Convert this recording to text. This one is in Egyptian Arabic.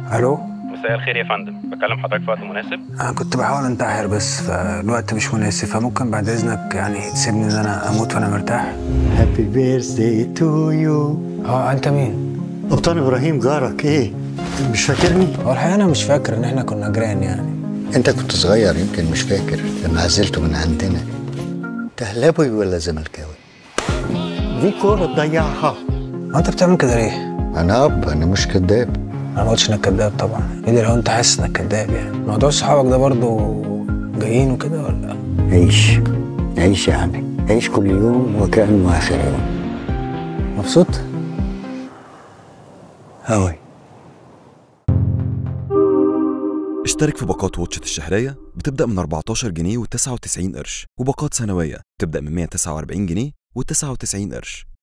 الو مساء الخير يا فندم بكلم حضرتك في وقت مناسب انا كنت بحاول انتحر بس فالوقت مش مناسب فممكن بعد اذنك يعني تسيبني ان انا اموت وانا مرتاح هابي بيرثدي تو يو اه انت مين قبطان ابراهيم جارك ايه مش فاكرني هو الحقيقه انا مش فاكر ان احنا كنا جيران يعني انت كنت صغير يمكن مش فاكر لما عزلته من عندنا انت اهلاوي ولا زملكاوي دي كوره تضيعها هو انت بتعمل كده ليه انا اب انا مش كذاب انا ما قلتش انك كداب طبعا ايه ده لو انت حاسس انك كداب يعني موضوع صحابك ده برضو جايين وكده ولا عيش عيش يعني عيش كل يوم وكأنه آخر يوم مبسوط هوي اشترك في باقات واتشت الشهرية بتبدأ من 14 جنيه و99 قرش وباقات سنوية بتبدأ من 149 جنيه و99 قرش